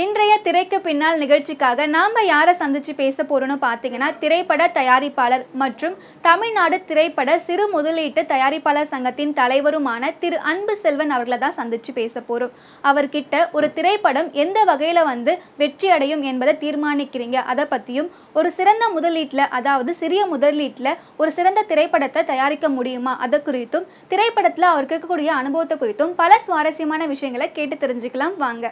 இன்றைய திரைக்கு பின்னால் நிகழ்ச்சிக்காக நாம யாரை சந்திச்சு பேச போறோம்னு பார்த்தீங்கன்னா திரைப்பட தயாரிப்பாளர் மற்றும் தமிழ்நாடு திரைப்பட சிறு முதலீட்டு தயாரிப்பாளர் சங்கத்தின் தலைவருமான திரு அன்பு செல்வன் அவர்களை தான் சந்திச்சு பேச போறோம் அவர்கிட்ட ஒரு திரைப்படம் எந்த வகையில வந்து வெற்றி அடையும் என்பதை தீர்மானிக்கிறீங்க அதை பத்தியும் ஒரு சிறந்த முதலீட்டில் அதாவது சிறிய முதலீட்டில் ஒரு சிறந்த திரைப்படத்தை தயாரிக்க முடியுமா அதை குறித்தும் திரைப்படத்தில் அவருக்கு இருக்கக்கூடிய அனுபவத்தை குறித்தும் பல சுவாரஸ்யமான விஷயங்களை கேட்டு தெரிஞ்சுக்கலாம் வாங்க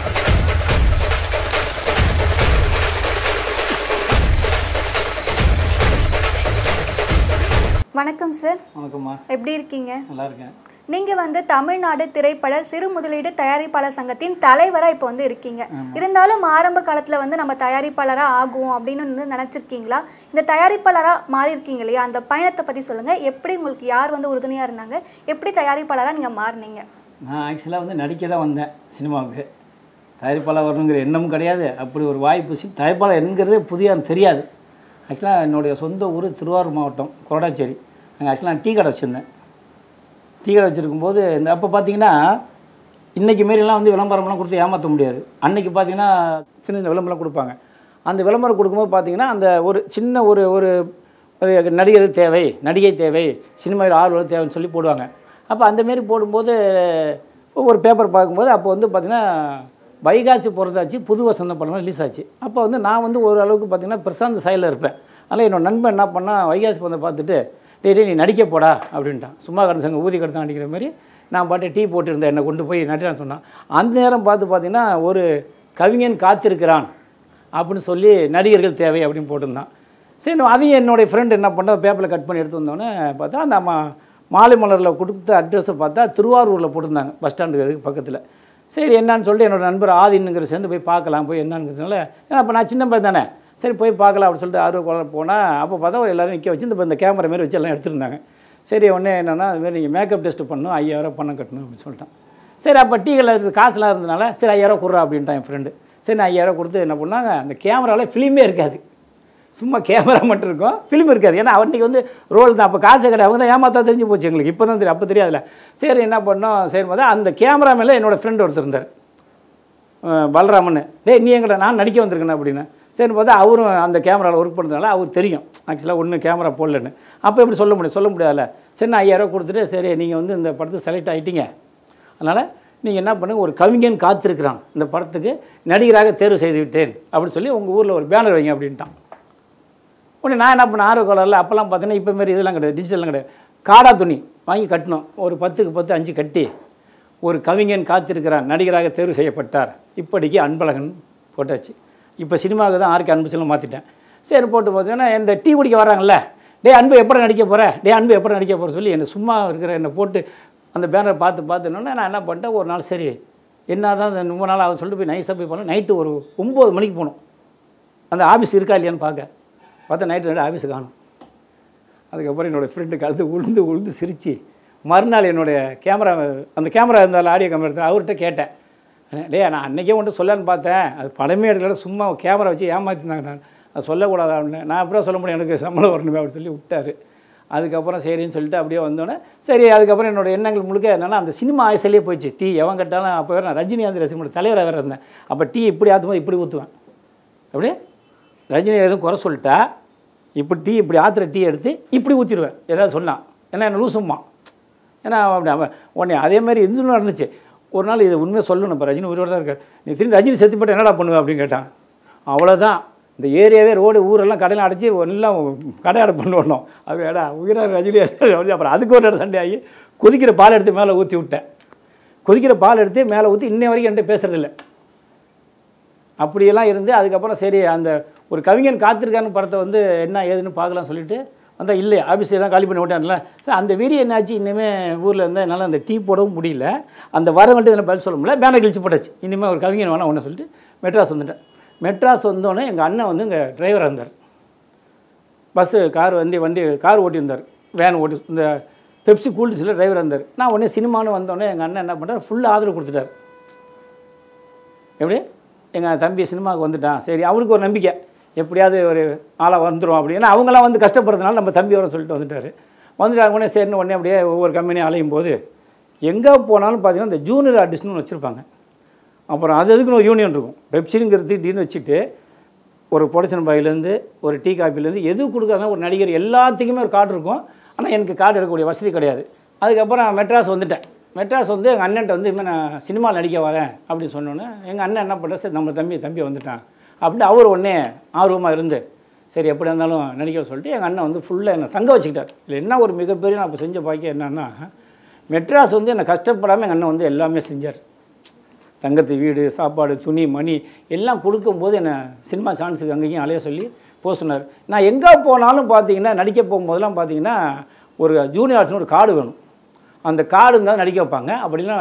வணக்கம் சார் வணக்கம்மா எப்படி இருக்கீங்க நல்லா இருக்கேன் நீங்க வந்து தமிழ்நாடு திரைப்பட சிறு முதலீடு தயாரிப்பாளர் சங்கத்தின் தலைவரா இப்போ வந்து இருக்கீங்க இருந்தாலும் ஆரம்ப காலத்துல வந்து நம்ம தயாரிப்பாளரா ஆகுவோம் அப்படின்னு வந்து நினைச்சிருக்கீங்களா இந்த தயாரிப்பாளரா மாறி இருக்கீங்க இல்லையா அந்த பயணத்தை பத்தி சொல்லுங்க எப்படி உங்களுக்கு யார் வந்து உறுதுணையா இருந்தாங்க எப்படி தயாரிப்பாளரா நீங்க மாறினீங்க நான் ஆக்சுவலாக வந்து நடிக்க தான் வந்தேன் சினிமாவுக்கு தயாரிப்பாளர் வரணுங்கிற எண்ணமும் கிடையாது அப்படி ஒரு வாய்ப்பு சி தயாரிப்பாளர் என்கிறதே புதிய தெரியாது ஆக்சுவலாக என்னுடைய சொந்த ஊர் திருவாரூர் மாவட்டம் கொரடாச்சேரி அங்கே ஆக்சுவலாக நான் டீ கடை வச்சுருந்தேன் டீ கடை வச்சுருக்கும்போது இந்த அப்போ பார்த்தீங்கன்னா இன்றைக்கி மாரிலாம் வந்து விளம்பரம்லாம் கொடுத்து ஏமாற்ற முடியாது அன்றைக்கி பார்த்தீங்கன்னா சின்ன சின்ன விளம்பரம் கொடுப்பாங்க அந்த விளம்பரம் கொடுக்கும்போது பார்த்தீங்கன்னா அந்த ஒரு சின்ன ஒரு ஒரு ஒரு நடிகர் தேவை நடிகை தேவை சினிமாவில் ஆர்வலர் தேவைன்னு சொல்லி போடுவாங்க அப்போ அந்தமாரி போடும்போது ஒரு பேப்பர் பார்க்கும்போது அப்போ வந்து பார்த்திங்கன்னா வைகாசி பிறந்தாச்சு புது வசந்த படம் ரிலீஸ் ஆச்சு அப்போ வந்து நான் வந்து ஓரளவுக்கு பார்த்திங்கன்னா பிரசாந்த் சாயலில் இருப்பேன் அதனால் என்னோட நண்பன் என்ன பண்ணால் வைகாசி பந்தம் பார்த்துட்டு டேய் டேய் நீ நடிக்க போடா அப்படின்ட்டான் சும்மா கடந்த சங்க ஊதி கடத்தான் நடிக்கிற மாதிரி நான் பாட்டு டீ போட்டிருந்தேன் என்னை கொண்டு போய் நடிறான்னு சொன்னான் அந்த நேரம் பார்த்து பார்த்தீங்கன்னா ஒரு கவிஞன் காத்திருக்கிறான் அப்படின்னு சொல்லி நடிகர்கள் தேவை அப்படின்னு போட்டிருந்தான் சரி நான் அதையும் என்னுடைய ஃப்ரெண்டு என்ன பண்ண பேப்பரில் கட் பண்ணி எடுத்து வந்தோடனே பார்த்தா அந்த மா மாலை மலரில் கொடுத்த அட்ரஸை பார்த்தா திருவாரூரில் போட்டிருந்தாங்க பஸ் ஸ்டாண்டுக்கு பக்கத்தில் சரி என்னன்னு சொல்லிட்டு என்னோட நண்பர் ஆதின்னுங்கிற சேர்ந்து போய் பார்க்கலாம் போய் என்னங்கிறதுனால ஏன்னா அப்போ நான் சின்ன பையன் தானே சரி போய் பார்க்கலாம் அப்படின்னு சொல்லிட்டு ஆர்வ கோலம் போனால் அப்போ பார்த்தா ஒரு எல்லாரும் நிற்க வச்சு இந்த இந்த கேமரா மாரி வச்சு எல்லாம் எடுத்துருந்தாங்க சரி உடனே என்னென்னா அதுமாரி நீங்கள் மேக்கப் டெஸ்ட் பண்ணணும் ஐயாயிரம் பணம் கட்டணும் அப்படின்னு சொல்லிட்டான் சரி அப்போ டீ கடையில் காசுலாம் இருந்தனால சரி ஐயாயிரம் கொடுறா அப்படின்ட்டான் என் ஃப்ரெண்டு சரி நான் ஐயாயிரம் கொடுத்து என்ன பண்ணாங்க அந்த கேமராவில் ஃபிலிமே இருக்காது சும்மா கேமரா மட்டும் இருக்கும் ஃபிலிம் இருக்காது ஏன்னா அவன்றைக்கு வந்து ரோல் தான் அப்போ காசு கிடையாது அவங்க தான் ஏமாத்தா தெரிஞ்சு போச்சு எங்களுக்கு இப்போ தான் தெரியும் அப்போ தெரியாதுல்ல சரி என்ன பண்ணோம் சரி போது அந்த கேமரா மேலே என்னோடய ஃப்ரெண்ட் ஒருத்தர் இருந்தார் அஹ் பலராமன் டேய் நீ எங்கடா நான் நடிக்க வந்திருக்கேன் அப்படின்னா சரி பார்த்தா அவரும் அந்த கேமராவில் ஒர்க் பண்ணுறதுனால அவர் தெரியும் ஆக்சுவலாக ஒன்றும் கேமரா போடலன்னு அப்போ எப்படி சொல்ல முடியும் சொல்ல முடியாதுல்ல சரி நான் ஐயாயிரம் கொடுத்துட்டு சரி நீங்கள் வந்து இந்த படத்துக்கு செலக்ட் ஆகிட்டீங்க அதனால் நீங்கள் என்ன பண்ணுங்க ஒரு கவிஞன் காத்திருக்கிறான் இந்த படத்துக்கு நடிகராக தேர்வு செய்து விட்டேன் அப்படின்னு சொல்லி உங்கள் ஊரில் ஒரு பேனர் வைங்க அப்படின்ட்டான் உடனே நான் என்ன பண்ணேன் ஆர்வ கலரில் அப்போல்லாம் பார்த்தீங்கன்னா இப்போ மாரி இதெல்லாம் கிடையாது டிஜிட்டல்லாம் கிடையாது காடா துணி வாங்கி கட்டணும் ஒரு பத்துக்கு பத்து அஞ்சு கட்டி ஒரு கவிஞன் காத்திருக்கிறான் நடிகராக தேர்வு செய்யப்பட்டார் இப்படிக்கு அன்பழகன் போட்டாச்சு இப்போ சினிமாவுக்கு தான் ஆர்கே அன்பு செல்லம் மாற்றிட்டேன் சரி போட்டு பார்த்தீங்கன்னா இந்த டீ குடிக்க வராங்கல்ல டே அன்பு எப்போ நடிக்க போகிற டே அன்பு எப்போ நடிக்க போகிற சொல்லி என்னை சும்மா இருக்கிற என்னை போட்டு அந்த பேனரை பார்த்து பார்த்துனோன்னே நான் என்ன பண்ணிட்டேன் ஒரு நாள் சரி என்ன தான் இந்த ரொம்ப நாள் ஆகும் சொல்லிட்டு போய் நைஸாக போய் போனேன் நைட்டு ஒரு ஒம்பது மணிக்கு போனோம் அந்த ஆஃபீஸ் இருக்கா இல்லையான்னு பார்க்க பார்த்தா நைட்டு ரெண்டு ஆஃபீஸு காணும் அதுக்கப்புறம் என்னோடய ஃப்ரெண்டுக்கு அது உளுந்து உளுந்து சிரித்து மறுநாள் என்னுடைய கேமரா அந்த கேமரா இருந்தாலும் ஆடியோ கேமரா இருந்தால் அவர்கிட்ட கேட்டேன் டே நான் அன்றைக்கே ஒன்று சொல்லலான்னு பார்த்தேன் அது படமே எடுக்கல சும்மா கேமரா வச்சு ஏமாற்றிருந்தாங்க நான் அது சொல்லக்கூடாது அப்படின்னு நான் அப்புறம் சொல்ல முடியும் எனக்கு சம்பளம் வரணுமே அப்படின்னு சொல்லி விட்டாரு அதுக்கப்புறம் சரின்னு சொல்லிட்டு அப்படியே வந்தோடனே சரி அதுக்கப்புறம் என்னோட எண்ணங்கள் முழுக்க என்னன்னா அந்த சினிமா ஆயுசிலே போயிடுச்சு டீ எவன் கட்டாலும் அப்போ வேறு நான் ரஜினிகாந்த் ரசிகனோட தலைவராக வேறு இருந்தேன் அப்போ டீ இப்படி ஆற்றும் போது இப்படி ஊற்றுவேன் அப்படியே ரஜினி எதுவும் குறை சொல்லிட்டா இப்படி டீ இப்படி ஆற்றுற டீ எடுத்து இப்படி ஊற்றிடுவேன் ஏதாவது சொன்னான் ஏன்னா என்ன லூசும்மா ஏன்னா அப்படி அவன் உடனே அதே மாதிரி இன்னும் நடந்துச்சு ஒரு நாள் இது உண்மையை சொல்லணும் இப்போ ரஜினி உயிரோடு தான் இருக்கார் நீ திரும்பி ரஜினி செத்து போட்டு என்னடா பண்ணுவேன் அப்படின்னு கேட்டான் அவ்வளோதான் இந்த ஏரியாவே ரோடு ஊரெல்லாம் கடையில் அடைச்சி எல்லாம் கடை அடை பண்ணணும் அது ஏடா உயிராக ரஜினி அப்படி அப்புறம் அதுக்கு ஒரு இடம் சண்டை ஆகி கொதிக்கிற பால் எடுத்து மேலே ஊற்றி விட்டேன் கொதிக்கிற பால் எடுத்து மேலே ஊற்றி இன்னை வரைக்கும் என்கிட்ட பேசுறதில்ல அப்படியெல்லாம் இருந்து அதுக்கப்புறம் சரி அந்த ஒரு கவிஞன் காத்திருக்கான்னு படத்தை வந்து என்ன ஏதுன்னு பார்க்கலாம் சொல்லிட்டு வந்தால் இல்லை ஆஃபீஸ் எல்லாம் காலி பண்ணி விட்டான்ல சார் அந்த வெறி என்னாச்சு இனிமேல் ஊரில் இருந்தால் என்னால் அந்த டீ போடவும் முடியல அந்த வரவங்கள்ட்ட இதில் பதில் சொல்ல முடியல பேனர் கிழிச்சு போட்டாச்சு இனிமேல் ஒரு கவிஞன் வேணாம் ஒன்று சொல்லிட்டு மெட்ராஸ் வந்துட்டேன் மெட்ராஸ் வந்தோடனே எங்கள் அண்ணன் வந்து இங்கே டிரைவராக இருந்தார் பஸ்ஸு கார் வண்டி வண்டி கார் ஓட்டியிருந்தார் வேன் ஓட்டி இந்த பெப்சி கூல்ட்ஸில் டிரைவர் இருந்தார் நான் உடனே சினிமான்னு வந்தோடனே எங்கள் அண்ணன் என்ன பண்ணுறாரு ஃபுல் ஆதரவு கொடுத்துட்டார் எப்படி எங்கள் தம்பி சினிமாவுக்கு வந்துட்டான் சரி அவருக்கு ஒரு நம்பிக்கை எப்படியாவது ஒரு ஆளாக வந்துடும் அப்படின்னு அவங்களாம் வந்து கஷ்டப்படுறதுனால நம்ம தம்பி வர சொல்லிட்டு வந்துட்டார் வந்துட்டாங்க உடனே சரின்னு உடனே அப்படியே ஒவ்வொரு கம்பெனியும் அலையும் போது எங்கே போனாலும் பார்த்தீங்கன்னா இந்த ஜூனியர் ஆர்டிஸ்ட்னு வச்சுருப்பாங்க அப்புறம் அது அதுக்குன்னு ஒரு யூனியன் இருக்கும் பெப்சிங்கிறது டீன்னு வச்சுட்டு ஒரு ப்ரொடக்ஷன் பாயிலேருந்து ஒரு டீ காப்பிலேருந்து எது கொடுக்காதான் ஒரு நடிகர் எல்லாத்துக்குமே ஒரு கார்டு இருக்கும் ஆனால் எனக்கு கார்டு எடுக்கக்கூடிய வசதி கிடையாது அதுக்கப்புறம் மெட்ராஸ் வந்துட்டேன் மெட்ராஸ் வந்து எங்கள் அண்ணன்ட்ட வந்து இனிமேல் நான் சினிமாவில் நடிக்க வரேன் அப்படின்னு சொன்னோன்னே எங்கள் அண்ணன் என்ன பண்ணுற சரி நம்ம தம்பி தம்பி வந்துட்டான் அப்படின்னு அவர் உடனே ஆர்வமாக இருந்து சரி எப்படி இருந்தாலும் நடிக்க சொல்லிட்டு எங்கள் அண்ணன் வந்து ஃபுல்லாக என்னை தங்க வச்சுக்கிட்டார் இல்லை என்ன ஒரு மிகப்பெரிய நான் இப்போ செஞ்ச பாக்கியம் என்னன்னா மெட்ராஸ் வந்து என்னை கஷ்டப்படாமல் எங்கள் அண்ணன் வந்து எல்லாமே செஞ்சார் தங்கத்து வீடு சாப்பாடு துணி மணி எல்லாம் கொடுக்கும்போது என்னை சினிமா சான்ஸுக்கு அங்கேயும் அலைய சொல்லி போக சொன்னார் நான் எங்கே போனாலும் பார்த்தீங்கன்னா நடிக்க போகும்போதெல்லாம் பார்த்தீங்கன்னா ஒரு ஜூனியர் ஆர்ட்ஸ்னு ஒரு கார்டு வேணும் அந்த கார்டு இருந்தால் நடிக்க வைப்பாங்க அப்படிலாம்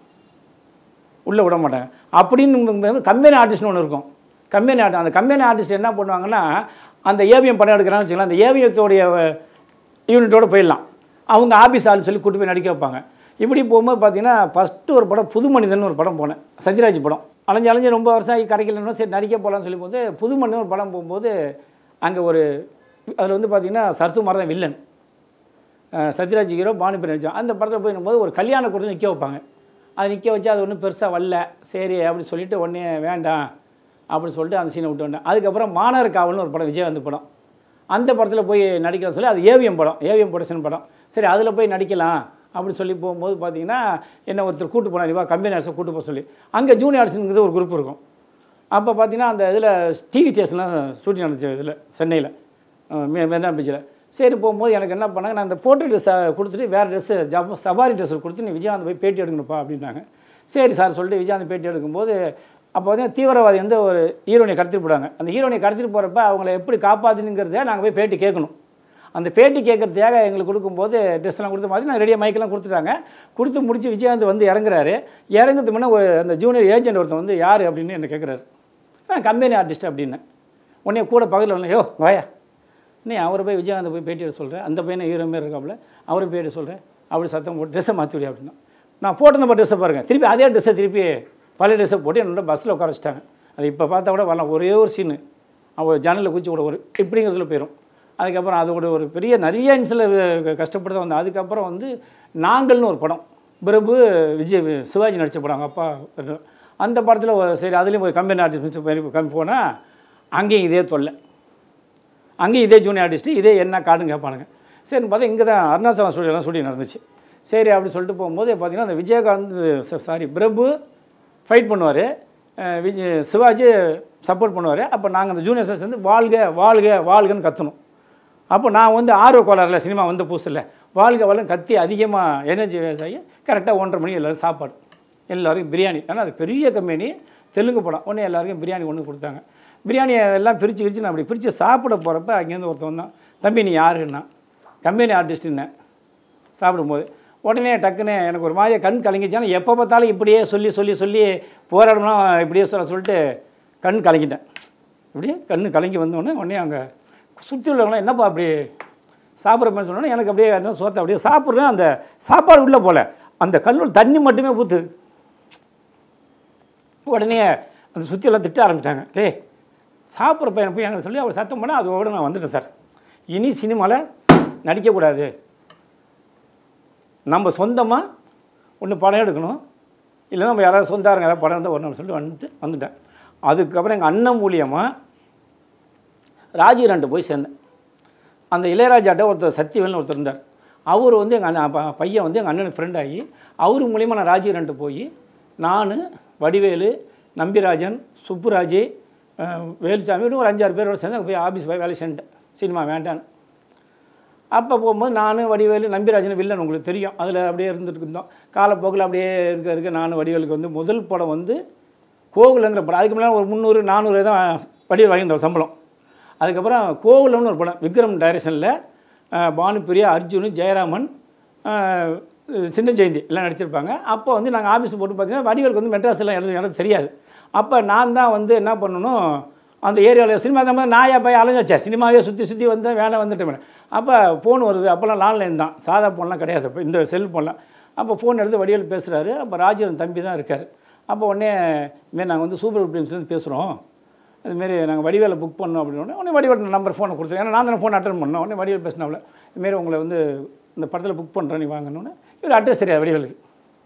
உள்ளே விட மாட்டாங்க அப்படின்னு கம்பெனி ஆர்டிஸ்ட்னு ஒன்று இருக்கும் கம்பெனி ஆர்ட் அந்த கம்பெனி ஆர்டிஸ்ட் என்ன பண்ணுவாங்கன்னா அந்த ஏவிஎம் படம் எடுக்கிறான்னு வச்சுக்கலாம் அந்த ஏவிஎத்தோடைய யூனிட்டோட போயிடலாம் அவங்க ஆஃபீஸ் ஆள்னு சொல்லி கூட்டு போய் நடிக்க வைப்பாங்க இப்படி போகும்போது பார்த்தீங்கன்னா ஃபஸ்ட்டு ஒரு படம் புது மனிதன் ஒரு படம் போனேன் சத்யராஜ் படம் அலைஞ்சு அலைஞ்சு ரொம்ப வருஷம் ஆகி கிடைக்கலன்னா சரி நடிக்க போகலான்னு சொல்லி போது புது மனிதன் ஒரு படம் போகும்போது அங்கே ஒரு அதில் வந்து பார்த்தீங்கன்னா சரத்துமார் தான் வில்லன் அஹ் சத்யராஜ் ஹீரோ பானுபி நடிச்சோம் அந்த படத்தில் போய் போது ஒரு கல்யாண கூட்டம் நிற்க வைப்பாங்க அது நிற்க வச்சு அது ஒன்றும் பெருசாக வரல சரி அப்படின்னு சொல்லிட்டு உடனே வேண்டாம் அப்படின்னு சொல்லிட்டு அந்த சீனை விட்டு வந்தேன் அதுக்கப்புறம் மாநகர் காவல்னு ஒரு படம் விஜயகாந்த் படம் அந்த படத்தில் போய் நடிக்கலாம் சொல்லி அது ஏவிஎம் படம் ஏவிஎம் ப்ரொடக்ஷன் படம் சரி அதில் போய் நடிக்கலாம் அப்படின்னு சொல்லி போகும்போது பார்த்தீங்கன்னா என்ன ஒருத்தர் கூட்டு போனார் இவா கம்பெனி அரசை கூட்டு போக சொல்லி அங்கே ஜூனியர் ஆர்ட்ஸுங்கிறது ஒரு குரூப் இருக்கும் அப்போ பார்த்தீங்கன்னா அந்த இதில் டிவி ஸ்டேஷன்லாம் ஷூட்டிங் நடந்துச்சு இதில் சென்னையில் மெரினா பீச்சில் சரி போகும்போது எனக்கு என்ன பண்ணாங்க நான் அந்த போட்டு ட்ரெஸ்ஸை கொடுத்துட்டு வேறு ட்ரெஸ்ஸு ஜப் சவாரி ட்ரெஸ்ஸை கொடுத்து நீ விஜயகாந்த் போய் பேட்டி எடுக்கணுப்பா அப்படின்னாங்க சரி சார் சொல்லிட்டு விஜயகாந்த் பேட்டி எடுக்கும்போது அப்போ வந்து தீவிரவாதி வந்து ஒரு ஹீரோனியை கடத்திட்டு போகிறாங்க அந்த ஹீரோனியை கடத்திட்டு போகிறப்ப அவங்கள எப்படி காப்பாற்றுனுங்கிறத நாங்கள் போய் பேட்டி கேட்கணும் அந்த பேட்டி கேட்குறதுக்காக எங்களுக்கு கொடுக்கும்போது ட்ரெஸ்லாம் கொடுத்த மாதிரி நான் ரெடியாக மைக்கெல்லாம் கொடுத்துட்டாங்க கொடுத்து முடிச்சு விஜயகாந்த் வந்து இறங்குறாரு இறங்குறதுக்கு முன்னே ஒரு அந்த ஜூனியர் ஏஜென்ட் ஒருத்தன் வந்து யார் அப்படின்னு என்ன கேட்குறாரு நான் கம்பெனி ஆர்டிஸ்ட் அப்படின்னேன் உடனே கூட பக்கத்தில் வந்து யோ வாயா நீ அவரை போய் விஜயகாந்த் போய் பேட்டி எடுக்க சொல்கிறேன் அந்த பையனை ஹீரோ மாரி இருக்காப்புல அவரை பேட்டி சொல்கிறேன் அப்படி சத்தம் போட்டு ட்ரெஸ்ஸை மாற்றி விடு அப்படின்னா நான் போட்டிருந்த ட்ரெஸ்ஸை பாருங்கள் திருப்பி அதே ட்ரெஸ்ஸை திருப்பி பழைய ட்ரெஸ்ஸை போட்டு என்னோட பஸ்ஸில் உட்கார வச்சிட்டாங்க அது இப்போ பார்த்தா கூட வரலாம் ஒரே ஒரு சீனு அவள் ஜன்னலில் குச்சி கூட ஒரு இப்படிங்கிறதுல போயிடும் அதுக்கப்புறம் அதோட ஒரு பெரிய நிறைய இன்சில் கஷ்டப்பட்டு தான் வந்தேன் அதுக்கப்புறம் வந்து நாங்கள்னு ஒரு படம் பிரபு விஜய் சிவாஜி நடித்த படம் அவங்க அப்பா அந்த படத்தில் சரி அதுலேயும் ஒரு கம்பெனி ஆர்டிஸ்ட் கம்மி போனால் அங்கேயும் இதே தொல்லை அங்கேயும் இதே ஜூனியர் ஆர்டிஸ்ட்டு இதே என்ன கார்டுன்னு கேட்பானுங்க சரின்னு பார்த்தா இங்கே தான் அருணாச்சலம் ஸ்டுடியோலாம் ஷூட்டிங் நடந்துச்சு சரி அப்படி சொல்லிட்டு போகும்போது பார்த்தீங்கன்னா அந்த விஜயகாந்த் சாரி பிரபு ஃபைட் பண்ணுவார் விஜய் சிவாஜி சப்போர்ட் பண்ணுவார் அப்போ நாங்கள் அந்த ஜூனியர்ஸ் வந்து வாழ்க வாழ்க வாழ்கன்னு கத்தணும் அப்போ நான் வந்து ஆர்வ கோளாறுல சினிமா வந்த புதுசில் வாழ்க வாழ்க கத்தி அதிகமாக எனர்ஜி வேஸ் ஆகி கரெக்டாக ஒன்றரை மணி எல்லோரும் சாப்பாடு எல்லோருக்கும் பிரியாணி ஆனால் அது பெரிய கம்பெனி தெலுங்கு படம் ஒன்று எல்லாருக்கும் பிரியாணி ஒன்று கொடுத்தாங்க பிரியாணியை எல்லாம் பிரித்து பிரித்து நான் அப்படி பிரித்து சாப்பிட போகிறப்ப அங்கேருந்து ஒருத்தன் வந்தான் தம்பி நீ யாருன்னா கம்பெனி ஆர்டிஸ்ட்டுன்னு சாப்பிடும்போது உடனே டக்குன்னு எனக்கு ஒரு மாதிரியே கண் கலங்கிச்சானா எப்போ பார்த்தாலும் இப்படியே சொல்லி சொல்லி சொல்லி போராடணும்னா இப்படியே சொல்ல சொல்லிட்டு கண் கலங்கிட்டேன் இப்படியே கண் கலங்கி வந்தோடனே உடனே அங்கே சுற்றி உள்ளவங்களாம் என்னப்பா அப்படி சாப்பிட்றப்பன்னு சொன்னோன்னே எனக்கு அப்படியே என்ன சோத்தை அப்படியே சாப்பிட்றேன் அந்த சாப்பாடு உள்ளே போல அந்த கல்லூர் தண்ணி மட்டுமே ஊற்றுது உடனே அந்த சுற்றியெல்லாம் திட்ட ஆரம்பிச்சிட்டாங்க டேய் சாப்பிட்ற பையனை போய் எனக்கு சொல்லி அவர் சத்தம் பண்ணால் அதோடு நான் வந்துட்டேன் சார் இனி சினிமாவில் நடிக்கக்கூடாது நம்ம சொந்தமாக ஒன்று படம் எடுக்கணும் இல்லை நம்ம யாராவது சொந்தாரங்க ஏதாவது படம் இருந்தால் வரணும்னு சொல்லிட்டு வந்துட்டு வந்துட்டேன் அதுக்கப்புறம் எங்கள் அண்ணன் மூலியமாக ராஜீரன்ட்டு போய் சேர்ந்தேன் அந்த இளையராஜாட்ட ஒருத்தர் சத்தியவேல்னு ஒருத்தர் இருந்தார் அவர் வந்து எங்கள் அண்ணன் ப- பையன் வந்து எங்கள் அண்ணனுக்கு ஃப்ரெண்ட் ஆகி அவர் மூலியமாக நான் ராஜீரன்ட்டு போய் நான் வடிவேலு நம்பிராஜன் சுப்புராஜ் அஹ், வேலுசாமி இன்னும் ஒரு அஞ்சாறு பேரோட சேர்ந்து அங்க போய் ஆஃபீஸ் போய் வேலை செஞ்சுட்டேன் சினிமா வேண்டான்னு அப்போ போகும்போது நான் வடிவேலு நம்பிராஜன் வில்லன் உங்களுக்கு தெரியும் அதில் அப்படியே இருந்துட்டு இருந்தோம் காலப்போக்கில் அப்படியே இருக்க இருக்க நான் வடிவேலுக்கு வந்து முதல் படம் வந்து கோகுலங்கிற படம் அதுக்கு முன்னாடி ஒரு முந்நூறு நானூறு தான் வடிவேல் வாங்கியிருந்தோம் சம்பளம் அதுக்கப்புறம் கோகுலம்னு ஒரு படம் விக்ரம் டைரக்ஷனில் பானுப்பிரியா அர்ஜுன் ஜெயராமன் அஹ், சின்ன ஜெயந்தி எல்லாம் நடிச்சிருப்பாங்க அப்போ வந்து நாங்கள் ஆஃபீஸ் போட்டு பார்த்தீங்கன்னா வடிவேலுக்கு வந்து மெட்ராஸ்லாம் எழுது எனக்கு தெரியாது அப்போ நான் தான் வந்து என்ன பண்ணணும் அந்த ஏரியாவில் சினிமா தான் நாயா போய் அலைஞ்சாச்சேன் சினிமாவே சுற்றி சுற்றி வந்து வேலை வந்துட்டேன் அப்போ ஃபோன் வருது அப்போல்லாம் லான்லைன் தான் சாதா ஃபோன்லாம் கிடையாது அப்போ இந்த செல் ஃபோன்லாம் அப்போ ஃபோன் எடுத்து வடிவேல் பேசுகிறாரு அப்போ ராஜீவன் தம்பி தான் இருக்கார் அப்போ உடனே இதுமாரி நாங்கள் வந்து சூப்பர் ஃபிலிம்ஸ்லேருந்து பேசுகிறோம் இதுமாரி நாங்கள் வடிவேலை புக் பண்ணோம் அப்படின்னு உடனே வடிவேல் நம்பர் ஃபோனை கொடுத்துருக்கேன் ஏன்னா நான் தானே ஃபோன் அட்டன் பண்ணோம் உடனே வடிவேல் பேசினாவில் இதுமாரி உங்களை வந்து இந்த படத்தில் புக் பண்ணுறேன் நீ வாங்கணுன்னு இவர் அட்ரஸ் தெரியாது வடிவேலுக்கு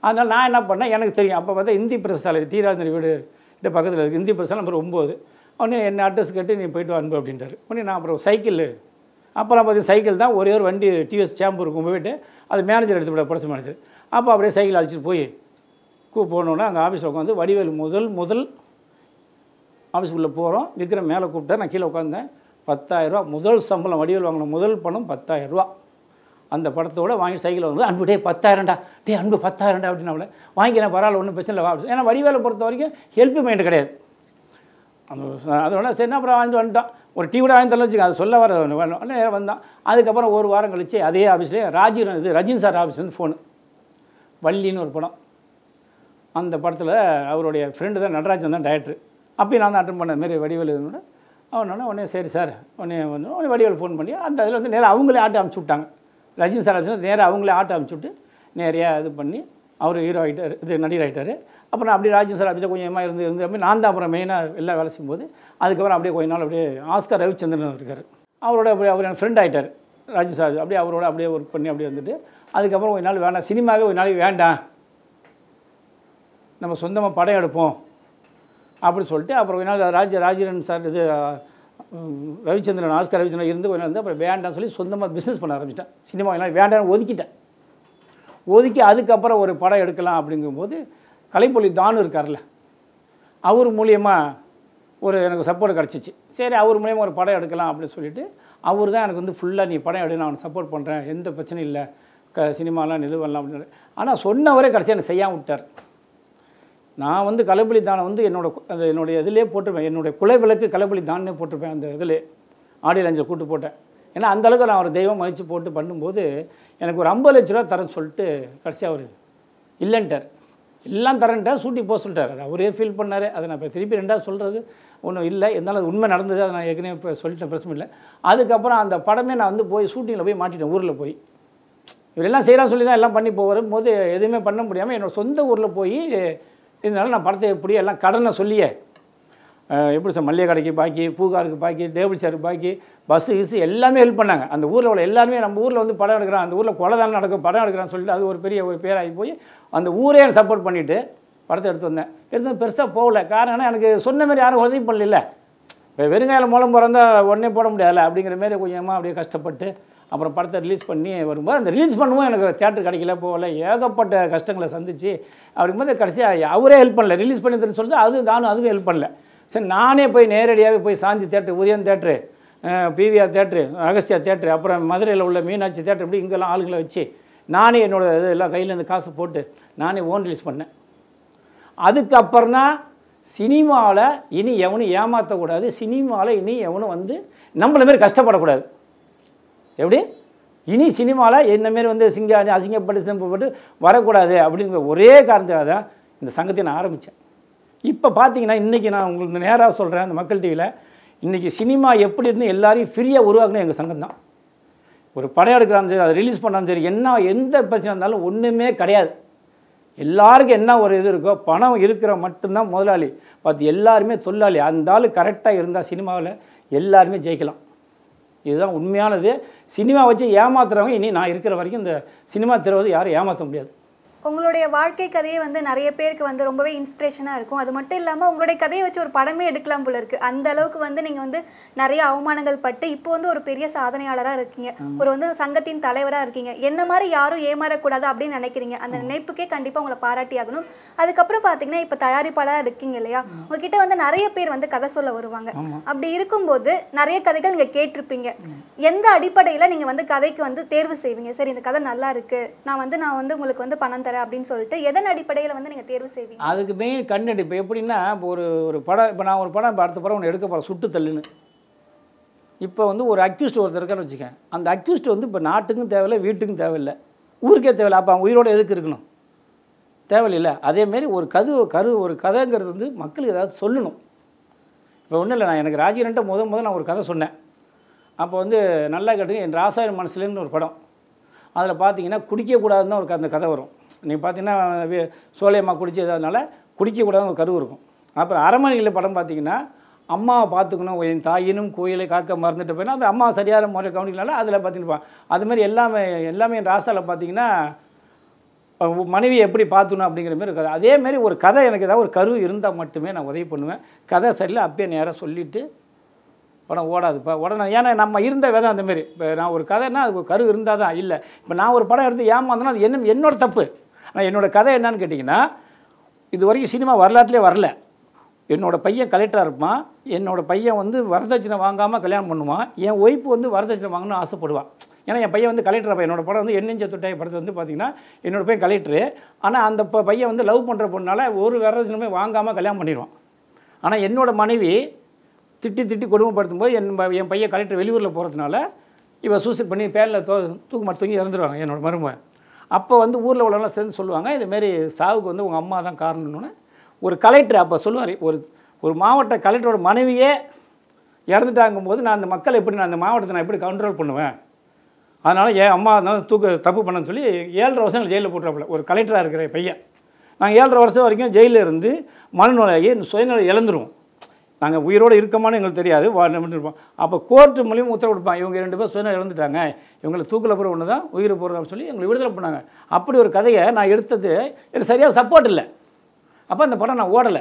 அதனால் நான் என்ன பண்ணேன் எனக்கு தெரியும் அப்போ பார்த்தா இந்தி பிரஸ் சாலை டி ராஜேந்திர வீடு கிட்ட பக்கத்தில் இருக்குது இந்தி பிரஸ் நம்பர் ஒம்பது உடனே என்ன அட்ரஸ் கேட்டு நீ போயிட்டு வா அனுப்பு அப்படின்ட்டாரு உடனே நான் அப்புறம் சைக்கிள் அப்போலாம் பார்த்து சைக்கிள் தான் ஒரே ஒரு வண்டி டிவிஎஸ் சேம்பூர் கொண்டு போயிட்டு அது மேனேஜர் எடுத்து விட ப்ரொடக்ஷன் மேனேஜர் அப்போ அப்படியே சைக்கிள் அழைச்சிட்டு போய் கூ போனோன்னே அங்கே ஆஃபீஸில் உட்காந்து வடிவேல் முதல் முதல் ஆஃபீஸ்க்குள்ளே போகிறோம் விக்ரம் மேலே கூப்பிட்டா நான் கீழே உட்காந்தேன் பத்தாயிரரூவா முதல் சம்பளம் வடிவேல் வாங்கின முதல் பணம் பத்தாயிரரூவா அந்த படத்தோட வாங்கி சைக்கிள் வந்து அன்பு டே பத்தாயிரம்டா டே அன்பு பத்தாயிரம்டா அப்படின்னு அவளை வாங்கிக்கிறேன் பரவாயில்ல ஒன்றும் பிரச்சனை இல்லை வா ஏன்னா வடிவேலை பொறுத்த வரைக்கும் ஹெல்ப் மைண்ட் கிடையாது அந்த அதோட சரி அப்புறம் வாங்கிட்டு வந்துட்டோம் ஒரு டீ கூட வாங்கி தரல வச்சுக்க அது சொல்ல வர வேணும் உடனே நேரா வந்தான் அதுக்கப்புறம் ஒரு வாரம் கழிச்சு அதே ஆஃபீஸ்லேயே ராஜீவ் இது ரஜினி சார் ஆஃபீஸ்லேருந்து ஃபோனு வள்ளின்னு ஒரு படம் அந்த படத்தில் அவருடைய ஃப்ரெண்டு தான் நடராஜன் தான் டைரக்டர் அப்பயும் நான் தான் அட்டன் பண்ண மாரி வடிவேல் இருந்தோட அவனோட உடனே சரி சார் உடனே வந்து உடனே வடிவேல் ஃபோன் பண்ணி அந்த இதில் வந்து நேராக அவங்களே ஆட்டோ அமுச்சு விட்டாங்க ரஜினி சார் ஆஃபீஸ் நேராக அவங்களே ஆட்டோ அமுச்சு விட்டு நேரையாக இது பண்ணி அவர் ஹீரோ ஆகிட்டார் இது நடிகர் ஆகிட்டார் அப்புறம் அப்படியே ராஜன் சார் அப்படியே கொஞ்சமாக இருந்து இருந்து அப்படி நான் தான் அப்புறம் மெயினாக எல்லாம் வேலை செய்யும்போது அதுக்கப்புறம் அப்படியே கொஞ்ச நாள் அப்படியே ஆஸ்கர் ரவிச்சந்திரன் இருக்கார் அவரோட அப்படியே அவர் என் ஃப்ரெண்ட் ஆகிட்டார் ராஜன் சார் அப்படியே அவரோட அப்படியே ஒர்க் பண்ணி அப்படியே வந்துட்டு அதுக்கப்புறம் கொஞ்ச நாள் வேண்டாம் சினிமாவே ஒரு நாளைக்கு வேண்டாம் நம்ம சொந்தமாக படம் எடுப்போம் அப்படி சொல்லிட்டு அப்புறம் கொஞ்ச நாள் ராஜ ராஜீரன் சார் இது உம், ரவிச்சந்திரன் ஆஸ்கர் ரவிச்சந்திரன் இருந்து கொஞ்ச நாள் இருந்து அப்புறம் வேண்டாம்னு சொல்லி சொந்தமாக பிஸ்னஸ் பண்ண ஆரம்பிச்சிட்டேன் சினிமா எல்லாம் வேண்டாம்னு ஒதுக்கிட்டேன் ஒதுக்கி அதுக்கப்புறம் ஒரு படம் எடுக்கலாம் அப்படிங்கும்போது கலைப்பொலி தானு இருக்கார்ல அவர் மூலியமாக ஒரு எனக்கு சப்போர்ட் கிடச்சிச்சு சரி அவர் மூலியமாக ஒரு படம் எடுக்கலாம் அப்படின்னு சொல்லிட்டு அவர் தான் எனக்கு வந்து ஃபுல்லாக நீ படம் எடு நான் அவனை சப்போர்ட் பண்ணுறேன் எந்த பிரச்சனையும் இல்லை க சினிமாலாம் இது பண்ணலாம் அப்படின்னு ஆனால் சொன்னவரே கடைசி எனக்கு செய்யாமல் விட்டார் நான் வந்து கலைப்பொலி தானை வந்து என்னோட கு- அது என்னுடைய இதிலே போட்டிருப்பேன் என்னுடைய குலை விளக்கு கலைப்பொலி தானே போட்டிருப்பேன் அந்த இதில் ஆடியோ லஞ்சில் கூட்டு போட்டேன் ஏன்னா அந்த அளவுக்கு நான் ஒரு தெய்வம் மதித்து போட்டு பண்ணும்போது எனக்கு ஒரு ஐம்பது லட்ச ரூபா தரேன்னு சொல்லிட்டு கடைசியாக அவர் இல்லைன்ட்டார் எல்லாம் தரேன்ட்டார் சூட்டி போக சொல்லிட்டார் அது அவரே ஃபீல் பண்ணார் அதை நான் இப்போ திருப்பி ரெண்டாவது சொல்கிறது ஒன்றும் இல்லை இருந்தாலும் அது உண்மை நடந்தது அதை நான் ஏற்கனவே இப்போ சொல்லிட்டேன் பிரச்சனை இல்லை அதுக்கப்புறம் அந்த படமே நான் வந்து போய் ஷூட்டிங்கில் போய் மாட்டிட்டேன் ஊரில் போய் இவரெல்லாம் செய்கிறான்னு சொல்லி தான் எல்லாம் பண்ணி போ வரும்போது எதுவுமே பண்ண முடியாமல் என்னோட சொந்த ஊரில் போய் இதனால நான் படத்தை எப்படி எல்லாம் கடனை சொல்லியே அஹ், எப்படி சார் மல்லிகை கடைக்கு பாக்கி பூகாருக்கு பாக்கி டேபிள் சேருக்கு பாக்கி பஸ்ஸு கிஸ்ஸு எல்லாமே ஹெல்ப் பண்ணாங்க அந்த ஊரில் உள்ள எல்லாருமே நம்ம ஊரில் வந்து படம் எடுக்கிறான் அந்த ஊரில் கொலை தானே நடக்கும் படம் எடுக்கிறான்னு சொல்லிட்டு அது ஒரு பெரிய ஒரு பேராகி போய் அந்த ஊரே எனக்கு சப்போர்ட் பண்ணிவிட்டு படத்தை எடுத்து வந்தேன் எடுத்து வந்து பெருசாக போகல காரணம் என்ன, எனக்கு சொன்ன மாதிரி யாரும் உதவி பண்ணல இப்போ வெறுங்காயில் மூலம் பிறந்தா உடனே போட முடியாதுல்ல அப்படிங்கிற மாதிரி கொஞ்சமாக அப்படியே கஷ்டப்பட்டு அப்புறம் படத்தை ரிலீஸ் பண்ணி வரும்போது அந்த ரிலீஸ் பண்ணும்போது எனக்கு தியேட்டர் கிடைக்கல போகல ஏகப்பட்ட கஷ்டங்களை சந்திச்சு அப்படிங்கும்போது கடைசியாக அவரே ஹெல்ப் பண்ணல ரிலீஸ் பண்ணி தரேன்னு சொல்லிட்டு அது நானும் அதுவும் ஹெல்ப் பண்ணல சரி நானே போய் நேரடியாகவே போய் Shanthi theatre Udhayan theatre PVR theatre Agasthiya theatre அப்புறம் மதுரையில் உள்ள மீனாட்சி தேட்டர் இப்படி இங்கெல்லாம் ஆளுங்களை வச்சு நானே என்னோட இது எல்லாம் கையிலேருந்து காசு போட்டு நானே ஓன் ரிலீஸ் பண்ணேன் அதுக்கப்புறம் தான் சினிமாவில் இனி எவனும் ஏமாற்றக்கூடாது சினிமாவில் இனி எவனும் வந்து நம்மள மாரி கஷ்டப்படக்கூடாது எப்படி இனி சினிமாவில் என்ன மாரி வந்து சிங்க அசிங்கப்பட்டு சிங்கப்பட்டு வரக்கூடாது அப்படிங்கிற ஒரே காரணத்துக்காக தான் இந்த சங்கத்தை நான் ஆரம்பித்தேன் இப்போ பார்த்தீங்கன்னா இன்றைக்கி நான் உங்களுக்கு நேராக சொல்கிறேன் அந்த மக்கள் டிவியில் இன்றைக்கி சினிமா எப்படி இருந்து எல்லாரையும் ஃப்ரீயாக உருவாக்குன எங்கள் சங்கம் தான் ஒரு படம் எடுக்கிறாலும் சரி அதை ரிலீஸ் பண்ணாலும் சரி என்ன எந்த பிரச்சனை இருந்தாலும் ஒன்றுமே கிடையாது எல்லாருக்கும் என்ன ஒரு இது இருக்கோ பணம் இருக்கிற மட்டும்தான் முதலாளி பார்த்து எல்லாருமே தொழிலாளி அந்த ஆள் கரெக்டாக இருந்தால் சினிமாவில் எல்லாருமே ஜெயிக்கலாம் இதுதான் உண்மையானது சினிமா வச்சு ஏமாத்துறவங்க இனி நான் இருக்கிற வரைக்கும் இந்த சினிமா திறவது யாரும் ஏமாற்ற முடியாது உங்களுடைய வாழ்க்கை கதையே வந்து நிறைய பேருக்கு வந்து ரொம்பவே இன்ஸ்பிரேஷனாக இருக்கும் அது மட்டும் இல்லாமல் உங்களுடைய கதையை வச்சு ஒரு படமே எடுக்கலாம் போல இருக்கு அந்த அளவுக்கு வந்து நீங்கள் வந்து நிறைய அவமானங்கள் பட்டு இப்போ வந்து ஒரு பெரிய சாதனையாளராக இருக்கீங்க ஒரு வந்து சங்கத்தின் தலைவராக இருக்கீங்க என்ன மாதிரி யாரும் ஏமாறக்கூடாது அப்படின்னு நினைக்கிறீங்க அந்த நினைப்புக்கே கண்டிப்பாக உங்களை பாராட்டி ஆகணும் அதுக்கப்புறம் பார்த்தீங்கன்னா இப்போ தயாரிப்பாளராக இருக்கீங்க இல்லையா உங்ககிட்ட வந்து நிறைய பேர் வந்து கதை சொல்ல வருவாங்க அப்படி இருக்கும்போது நிறைய கதைகள் நீங்கள் கேட்டிருப்பீங்க எந்த அடிப்படையில் நீங்கள் வந்து கதைக்கு வந்து தேர்வு செய்வீங்க சரி இந்த கதை நல்லா இருக்கு நான் வந்து நான் வந்து உங்களுக்கு வந்து பணம் தரேன் அப்படின்னு சொல்லிட்டு எதன் அடிப்படையில் வந்து நீங்கள் தேர்வு செய்வீங்க அதுக்கு மெயின் கண்டென்ட் இப்போ எப்படின்னா இப்போ ஒரு ஒரு படம் இப்போ நான் ஒரு படம் இப்போ அடுத்த படம் ஒன்று எடுக்க போகிறேன் சுட்டு தள்ளுன்னு இப்போ வந்து ஒரு அக்யூஸ்ட் ஒருத்தர் இருக்கான்னு வச்சுக்கேன் அந்த அக்யூஸ்ட் வந்து இப்போ நாட்டுக்கும் தேவையில்லை வீட்டுக்கும் தேவையில்லை ஊருக்கே தேவையில்லை அப்போ அவங்க உயிரோட எதுக்கு இருக்கணும் தேவையில்லை அதேமாரி ஒரு கது கரு ஒரு கதைங்கிறது வந்து மக்களுக்கு ஏதாவது சொல்லணும் இப்போ ஒன்றும் இல்லை நான் எனக்கு ராஜீரன்ட்ட முத முத நான் ஒரு கதை சொன்னேன் அப்போ வந்து நல்லா கேட்டுங்க என் ராசாயன மனசுலேன்னு ஒரு படம் அதில் பார்த்தீங்கன்னா குடிக்கக்கூடாதுன்னு தான் ஒரு க- அந்த கதை வரும் நீங்கள் பார்த்தீங்கன்னா வே- சோலையம்மா குடிச்சதுனால குடிக்கக்கூடாதுன்னு ஒரு கரு இருக்கும் அப்புறம் அரண்மனையில் படம் பார்த்தீங்கன்னா அம்மாவை பார்த்துக்கணும் என் தாயினும் கோயிலை காக்க மறந்துட்டு போயினா அப்புறம் அம்மா சரியான முறை கவனிக்கனால அதில் பார்த்துருப்பான் அது மாதிரி எல்லாமே எல்லாமே என் ராசாவில் பார்த்தீங்கன்னா அஹ் மனைவியை எப்படி பார்த்துணும் அப்படிங்கிற மாதிரி கதை அதே மாதிரி ஒரு கதை எனக்கு ஏதாவது ஒரு கரு இருந்தால் மட்டுமே நான் உதவி பண்ணுவேன் கதை சரியில்லை அப்பயே நேராக சொல்லிவிட்டு படம் ஓடாதுப்பா உடனே ஏன்னா நம்ம இருந்த விதம் அந்த மாதிரி இப்போ நான் ஒரு கதைன்னா அது ஒரு கரு இருந்தால் தான் இல்லை இப்போ நான் ஒரு படம் எடுத்து ஏமாந்தேன்னா அது என்ன என்னோட தப்பு ஆனால் என்னோட கதை என்னன்னு கேட்டிங்கன்னா இது வரைக்கும் சினிமா வரலாற்றிலே வரல என்னோட பையன் கலெக்டராக இருப்பான் என்னோட பையன் வந்து வரதட்சணை வாங்காமல் கல்யாணம் பண்ணுவான் என் ஒய்ஃப் வந்து வரதட்சணை வாங்கணும்னு ஆசைப்படுவான் ஏன்னா என் பையன் வந்து கலெக்டர் என்னோட படம் வந்து எண்ணெஞ்ச தொட்டாய் படத்தை வந்து பார்த்தீங்கன்னா என்னோட பையன் கலெக்டரு ஆனால் அந்த ப- பையன் வந்து லவ் பண்ணுற பொண்ணால ஒரு வரதட்சணையுமே வாங்காமல் கல்யாணம் பண்ணிடுவான் ஆனால் என்னோட மனைவி திட்டி திட்டி கொடுமைப்படுத்தும் போது என் ப- என் பையன் கலெக்டர் வெளியூரில் போகிறதுனால இவன் சூசைட் பண்ணி பேரில் தோ தூக்கு மாட்டி தூங்கி இறந்துருவாங்க என்னோட மருமகன் அப்போ வந்து ஊரில் உள்ளவங்களாம் சேர்ந்து சொல்லுவாங்க இதுமாரி சாவுக்கு வந்து உங்கள் அம்மா தான் காரணம்னு ஒரு கலெக்டர் அப்போ சொல்லுவார் ஒரு ஒரு மாவட்ட கலெக்டரோட மனைவியே இறந்துட்டாங்கும் போது நான் அந்த மக்களை எப்படி நான் அந்த மாவட்டத்தை நான் எப்படி கண்ட்ரோல் பண்ணுவேன் அதனால் என் அம்மா தான் தூக்கு தப்பு பண்ணன்னு சொல்லி ஏழரை வருஷம் ஜெயிலில் போட்டுறாப்புல ஒரு கலெக்டராக இருக்கிற பையன் நாங்கள் ஏழரை வருஷம் வரைக்கும் ஜெயிலில் இருந்து மனநோயாகி சுயநலம் இழந்துருவோம் நாங்கள் உயிரோடு இருக்கோமான்னு எங்களுக்கு தெரியாது வா- நம்ம இருப்போம் அப்போ கோர்ட்டு மூலியமாக உத்தரவு கொடுப்பாங்க இவங்க ரெண்டு பேர் சுயநலம் இழந்துட்டாங்க இவங்களை தூக்கில் போகிற ஒன்று தான் உயிர் போகிறதான்னு சொல்லி எங்களை விடுதலை பண்ணாங்க அப்படி ஒரு கதையை நான் எடுத்தது எனக்கு சரியாக சப்போர்ட் இல்லை அப்போ அந்த படம் நான் ஓடலை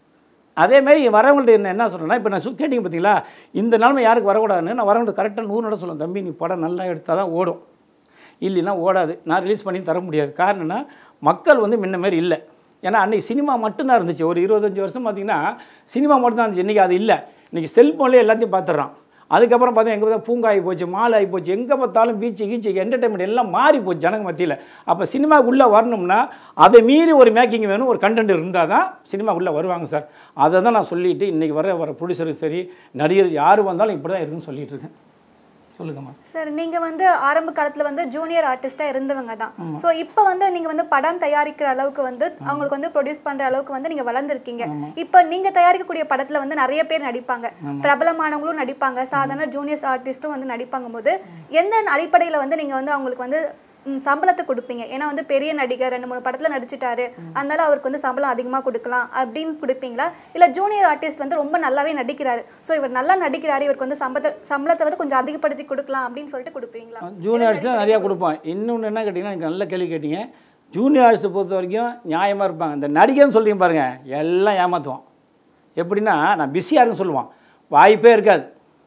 அதேமாரி வரவங்கள்ட்ட என்ன என்ன சொல்கிறேன்னா இப்போ நான் சு- கேட்டிங்க பார்த்தீங்களா இந்த நிலைமை யாருக்கு வரக்கூடாதுன்னு நான் வரவங்கள்ட்ட கரெக்டாக நூறு நட சொல்லுவேன் தம்பி நீ படம் நல்லா எடுத்தால் தான் ஓடும் இல்லைன்னா ஓடாது நான் ரிலீஸ் பண்ணி தர முடியாது காரணம்னா மக்கள் வந்து முன்ன மாதிரி இல்லை ஏன்னா அன்றைக்கி சினிமா மட்டும்தான் இருந்துச்சு ஒரு இருபத்தஞ்சி வருஷம் பார்த்தீங்கன்னா சினிமா மட்டும்தான் இருந்துச்சு இன்றைக்கி அது இல்லை இன்றைக்கி செல்ஃபோன்லேயே எல்லாத்தையும் பார்த்துட்றான் அதுக்கப்புறம் பார்த்தா எங்கே பார்த்தா பூங்கா ஆகி போச்சு மால் ஆகி போச்சு எங்கே பார்த்தாலும் பீச்சு கீச்சு என்டர்டைன்மெண்ட் எல்லாம் மாறி போச்சு ஜனங்க மத்தியில் அப்போ சினிமாக்குள்ளே வரணும்னா அதை மீறி ஒரு மேக்கிங் வேணும் ஒரு கண்டென்ட் இருந்தால் தான் சினிமாக்குள்ளே வருவாங்க சார் அதை தான் நான் சொல்லிட்டு இன்றைக்கி வர வர ப்ரொடியூசரும் சரி நடிகர் யார் வந்தாலும் இப்படி தான் இருக்குன்னு சொல்லிட்டு இருக்கேன் சொல்லுங்கம்மா சார் நீங்க வந்து ஆரம்ப காலத்துல வந்து ஜூனியர் ஆர்டிஸ்டா இருந்தவங்க தான் ஸோ இப்போ வந்து நீங்க வந்து படம் தயாரிக்கிற அளவுக்கு வந்து அவங்களுக்கு வந்து ப்ரொடியூஸ் பண்ற அளவுக்கு வந்து நீங்க வளர்ந்துருக்கீங்க இப்போ நீங்க தயாரிக்கக்கூடிய படத்துல வந்து நிறைய பேர் நடிப்பாங்க பிரபலமானவங்களும் நடிப்பாங்க சாதாரண ஜூனியர்ஸ் ஆர்டிஸ்ட்டும் வந்து நடிப்பாங்க போது எந்த அடிப்படையில வந்து நீங்க வந்து அவங்களுக்கு வந்து ம், சம்பளத்தை கொடுப்பீங்க ஏன்னா வந்து பெரிய நடிகர் ரெண்டு மூணு படத்துல நடிச்சிட்டாரு அதனால அவருக்கு வந்து சம்பளம் அதிகமா கொடுக்கலாம் அப்படின்னு கொடுப்பீங்களா இல்ல ஜூனியர் ஆர்டிஸ்ட் வந்து ரொம்ப நல்லாவே நடிக்கிறாரு ஸோ இவர் நல்லா நடிக்கிறாரு இவருக்கு வந்து சம்பளத்தை சம்பளத்தை வந்து கொஞ்சம் அதிகப்படுத்தி கொடுக்கலாம் அப்படின்னு சொல்லிட்டு கொடுப்பீங்களா ஜூனியர்ஸ்லாம் நிறையா கொடுப்போம் இன்னொன்று என்ன கேட்டிங்கன்னா எனக்கு நல்ல கேள்வி கேட்டீங்க ஜூனியர்ஸை பொறுத்த வரைக்கும் நியாயமாக இருப்பாங்க இந்த நடிகர்னு சொல்றீங்க பாருங்க எல்லாம் ஏமாற்றுவான் எப்படின்னா நான் பிஸியாக இருக்குன்னு சொல்லுவான் வாய்ப்பே இருக்காது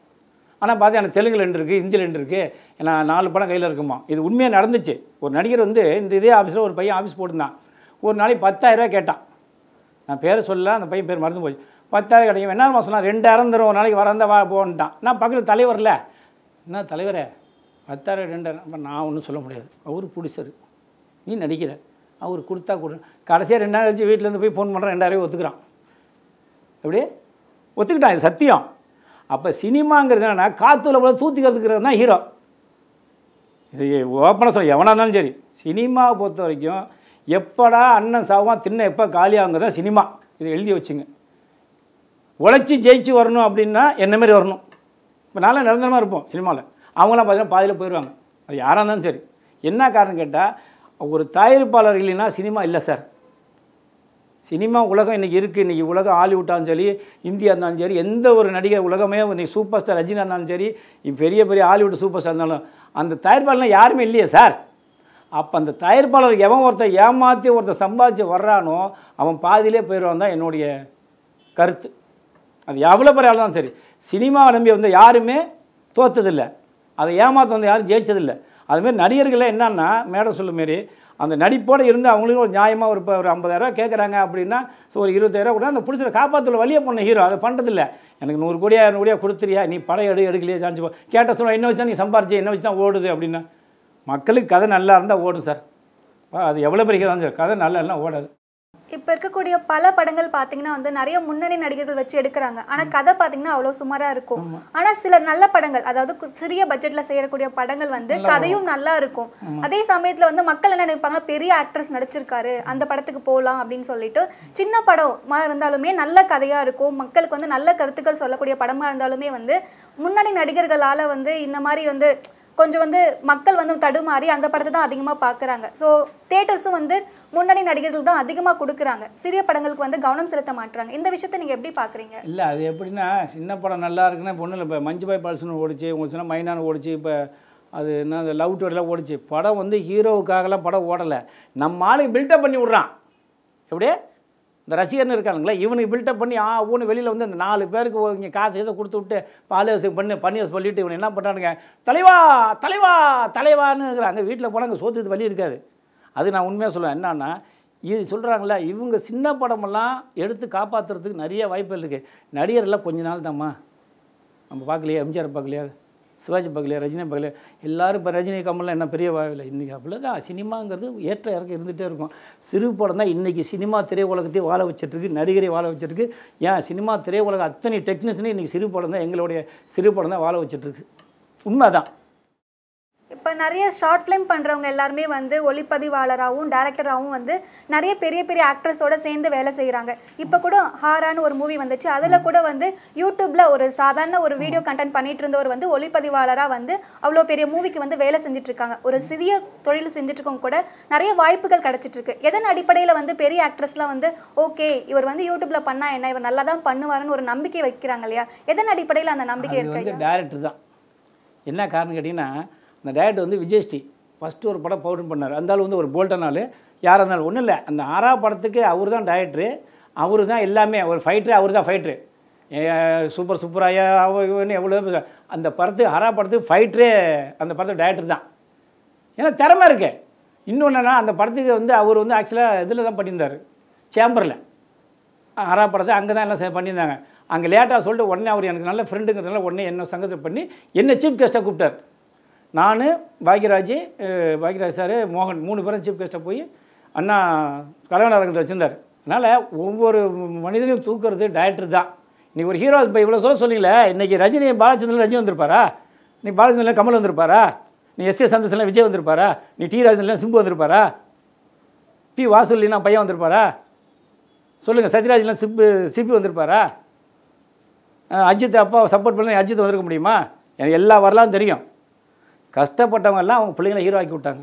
ஆனால் பார்த்தா எனக்கு தெலுங்குல ரெண்டு இருக்குது ஹிந்தியில் ரெண்டு இருக்குது நான் நாலு படம் கையில் இருக்குமா இது உண்மையாக நடந்துச்சு ஒரு நடிகர் வந்து இந்த இதே ஆஃபீஸில் ஒரு பையன் ஆஃபீஸ் போட்டிருந்தான் ஒரு நாளைக்கு பத்தாயிரரூவா கேட்டான் நான் பேரை சொல்லல அந்த பையன் பேர் மறந்து போச்சு பத்தாயிரம் கிடைக்கும் என்ன சொன்னால் ரெண்டாயிரம் தரும் ஒரு நாளைக்கு வரந்தா வா போன்ட்டான் நான் பக்கத்தில் தலைவர்ல என்ன தலைவரே பத்தாயிரம் ரெண்டாயிரம் அப்ப நான் ஒன்றும் சொல்ல முடியாது அவர் பிடிச்சது நீ நடிக்கிற அவர் கொடுத்தா கொடு கடைசியாக ரெண்டாயிரம் கழிச்சு வீட்டிலேருந்து போய் ஃபோன் பண்ணுறேன் ரெண்டாயிரம் ஒத்துக்கிறான் எப்படி ஒத்துக்கிட்டான் இது சத்தியம் அப்போ சினிமாங்கிறது என்னன்னா காற்றுல போல தூத்தி கற்றுக்கிறது தான் ஹீரோ இது ஓப்பனாக சொல்ல எவனாக இருந்தாலும் சரி சினிமாவை பொறுத்த வரைக்கும் எப்படா அண்ணன் சாவான் தின்ன எப்போ காலியாகுங்க தான் சினிமா இதை எழுதி வச்சுங்க உழைச்சி ஜெயிச்சு வரணும் அப்படின்னா என்ன மாதிரி வரணும் இப்போ நல்லா நிரந்தரமாக இருப்போம் சினிமாவில் அவங்களாம் பார்த்தீங்கன்னா பாதியில் போயிடுவாங்க அது யாராக இருந்தாலும் சரி என்ன காரணம் கேட்டால் ஒரு தயாரிப்பாளர் இல்லைன்னா சினிமா இல்லை சார் சினிமா உலகம் இன்றைக்கி இருக்குது இன்றைக்கி உலகம் ஹாலிவுட்டாலும் சரி இந்தியா இருந்தாலும் சரி எந்த ஒரு நடிகர் உலகமே இன்றைக்கி சூப்பர் ஸ்டார் ரஜினி இருந்தாலும் சரி இப்ப பெரிய பெரிய ஹாலிவுட் சூப்பர் ஸ்டார் இருந்தாலும் அந்த தயாரிப்பாளர்லாம் யாருமே இல்லையே சார் அப்போ அந்த தயாரிப்பாளர் எவன் ஒருத்தன் ஏமாற்றி ஒருத்தன் சம்பாதிச்சு வர்றானோ அவன் பாதியிலே போயிடுவான் தான் என்னுடைய கருத்து அது எவ்வளோ பெரிய ஆள் தான் சரி சினிமாவை நம்பி வந்து யாருமே தோத்ததில்லை அதை ஏமாத்த வந்து யாரும் ஜெயிச்சதில்லை அதுமாரி நடிகர்களே என்னன்னா மேடம் சொல்லும் மாரி அந்த நடிப்போடு இருந்து அவங்களுக்கும் ஒரு நியாயமாக ஒரு இப்போ ஒரு ஐம்பதாயிரரூவா கேட்குறாங்க அப்படின்னா ஸோ ஒரு இருபத்தாயிரம் கூட அந்த பிடிச்சத காப்பாற்றுல வழியே பண்ண ஹீரோ அதை பண்ணுறதில்ல எனக்கு நூறு கோடியா இரநூறு கோடியா கொடுத்துறியா நீ படம் எடு எடுக்கலையே சான்ஸ் போ கேட்ட சொல்ல என்ன வச்சு தான் நீ சம்பாரிச்சு என்ன வச்சு தான் ஓடுது அப்படின்னா மக்களுக்கு கதை நல்லா இருந்தால் ஓடும் சார் அது எவ்வளோ பெரிய தான் சார் கதை நல்லா இல்லைனா ஓடாது இப்போ இருக்கக்கூடிய பல படங்கள் பார்த்தீங்கன்னா வந்து நிறைய முன்னணி நடிகர்கள் வச்சு எடுக்கிறாங்க ஆனால் கதை பார்த்தீங்கன்னா அவ்வளோ சுமாராக இருக்கும் ஆனால் சில நல்ல படங்கள் அதாவது கு- சிறிய பட்ஜெட்டில் செய்யக்கூடிய படங்கள் வந்து கதையும் நல்லா இருக்கும் அதே சமயத்தில் வந்து மக்கள் என்ன நினைப்பாங்க பெரிய ஆக்ட்ரஸ் நடிச்சிருக்காரு அந்த படத்துக்கு போகலாம் அப்படின்னு சொல்லிட்டு சின்ன படமா இருந்தாலுமே நல்ல கதையாக இருக்கும் மக்களுக்கு வந்து நல்ல கருத்துக்கள் சொல்லக்கூடிய படமாக இருந்தாலுமே வந்து முன்னணி நடிகர்களால் வந்து இந்த மாதிரி வந்து கொஞ்சம் வந்து மக்கள் வந்து தடுமாறி அந்த படத்தை தான் அதிகமாக பார்க்குறாங்க ஸோ தேட்டர்ஸும் வந்து முன்னணி நடிகர்கள் தான் அதிகமாக கொடுக்குறாங்க சிறிய படங்களுக்கு வந்து கவனம் செலுத்த மாட்டுறாங்க இந்த விஷயத்தை நீங்கள் எப்படி பார்க்குறீங்க இல்லை அது எப்படின்னா சின்ன படம் நல்லா இருக்குன்னா பொண்ணு இல்லை இப்போ மஞ்சு பாய் பால்சன் ஓடிச்சு உங்களுக்கு சொன்னால் மைனான் ஓடிச்சு இப்போ அது என்ன அந்த லவ் டுவெல்லாம் ஓடிச்சு படம் வந்து ஹீரோவுக்காகலாம் படம் ஓடலை நம்ம ஆளுக்கு பில்டப் பண்ணி விட்றான் எப்படியே இந்த ரசிகர்னு இருக்கானுங்களா இவனுக்கு பில்டப் பண்ணி ஆ ஊன்னு வெளியில் வந்து அந்த நாலு பேருக்கு இங்கே காசு கீசு கொடுத்து விட்டு பாலியஸ் பண்ணி பண்ணி சொல்லிட்டு இவன் என்ன பண்ணுறானுங்க தலைவா தலைவா தலைவான்னு இருக்கிறாங்க வீட்டில் போனால் அங்கே சோத்துக்கு வழி இருக்காது அது நான் உண்மையாக சொல்லுவேன் என்னன்னா இது சொல்கிறாங்களா இவங்க சின்ன படமெல்லாம் எடுத்து காப்பாற்றுறதுக்கு நிறைய வாய்ப்புகள் இருக்குது நடிகர்லாம் கொஞ்ச நாள் தாம்மா நம்ம பார்க்கலையா எம்ஜிஆர் பார்க்கலையா சிவாஜி பார்க்கலையா ரஜினி பார்க்கலையா எல்லாரும் இப்போ ரஜினி கமல்லாம் என்ன பெரிய வாயில்லை இன்றைக்கி அப்படிதான் சினிமாங்கிறது ஏற்ற இறக்கம் இருந்துகிட்டே இருக்கும் சிறு படம் தான் இன்றைக்கி சினிமா திரையுலகத்தையும் வாழ வச்சிட்ருக்கு நடிகரை வாழ வச்சிருக்கு ஏன் சினிமா திரையுலகம் அத்தனை டெக்னீஷியனும் இன்றைக்கி சிறு படம் தான் எங்களுடைய சிறு படம் தான் வாழ வச்சிட்ருக்கு உண்மைதான் இப்போ நிறைய ஷார்ட் ஃபிலிம் பண்ணுறவங்க எல்லாருமே வந்து ஒளிப்பதிவாளராகவும் டேரக்டராகவும் வந்து நிறைய பெரிய பெரிய ஆக்ட்ரஸோட சேர்ந்து வேலை செய்கிறாங்க இப்போ கூட ஹாரான்னு ஒரு மூவி வந்துச்சு அதில் கூட வந்து யூடியூப்பில் ஒரு சாதாரண ஒரு வீடியோ கண்டென்ட் பண்ணிட்டு இருந்தவர் வந்து ஒளிப்பதிவாளராக வந்து அவ்வளோ பெரிய மூவிக்கு வந்து வேலை செஞ்சுட்டு இருக்காங்க ஒரு சிறிய தொழில் செஞ்சுட்டு இருக்கவங்க கூட நிறைய வாய்ப்புகள் கிடைச்சிட்டு இருக்கு எதன் அடிப்படையில் வந்து பெரிய ஆக்ட்ரஸ்லாம் வந்து ஓகே இவர் வந்து யூடியூப்பில் பண்ணா என்ன இவர் நல்லா தான் பண்ணுவாருன்னு ஒரு நம்பிக்கை வைக்கிறாங்க இல்லையா எதன் அடிப்படையில் அந்த நம்பிக்கை அது இருக்கு வந்து டேரக்டர் தான் என்ன காரணம் கேட்டிங்கன்னா அந்த டேரக்டர் வந்து விஜயஸ்ரீ ஃபஸ்ட்டு ஒரு படம் பவுடர் பண்ணார் அந்த ஆள் வந்து ஒரு போல்டன் ஆள் யாராக இருந்தாலும் ஒன்றும் இல்லை அந்த ஆறா படத்துக்கு அவர் தான் டேரக்டரு அவர் தான் எல்லாமே ஒரு ஃபைட்ரு அவர் தான் ஃபைட்ரு சூப்பர் சூப்பராயா அவன்னு எவ்வளோ பேச- அந்த படத்துக்கு ஆறா படத்துக்கு ஃபைட்ரே அந்த படத்துக்கு டேரக்டர் தான் ஏன்னா திறமை இருக்கு இன்னொன்று என்னன்னா அந்த படத்துக்கு வந்து அவர் வந்து ஆக்சுவலாக இதில் தான் பண்ணியிருந்தார் சேம்பரில் ஆறா படத்தை அங்கே தான் எல்லாம் செ- பண்ணியிருந்தாங்க அங்கே லேட்டாக சொல்லிட்டு உடனே அவர் எனக்கு நல்ல ஃப்ரெண்டுங்கிறதுனால உடனே என்ன சங்கத்தை பண்ணி என்ன சீஃப் கெஸ்ட்டாக கூப்பிட்டார் நான் பாக்யராஜ் அஹ், பாக்யராஜ் சார் மோகன் மூணு பேரும் சீஃப் கெஸ்ட்டாக போய் அண்ணா கல்யாண அரங்கத்தில் வச்சுருந்தார் அதனால் ஒவ்வொரு மனிதனையும் தூக்குறது டைரக்டர் தான் இன்றைக்கி ஒரு ஹீரோ இப்போ இவ்வளோ சொல்ல சொன்னீங்களே இன்றைக்கி ரஜினி பாலச்சந்திரன் ரஜினி வந்திருப்பாரா நீ பாலச்சந்திரன் கமல் வந்திருப்பாரா நீ எஸ் ஏ சந்தோஷம்லாம் விஜய் வந்திருப்பாரா நீ டி ராஜன்லாம் சிம்பு வந்திருப்பாரா பி வாசுலினா பையன் வந்திருப்பாரா சொல்லுங்கள் சத்யராஜ்லாம் சிப்பு சிப்பி வந்திருப்பாரா அஹ் அஜித் அப்பா சப்போர்ட் பண்ணி அஜித் வந்திருக்க முடியுமா எனக்கு எல்லா வரலாறும் தெரியும் கஷ்டப்பட்டவங்க எல்லாம் அவங்க பிள்ளைங்களை ஹீரோ ஆக்கி விட்டாங்க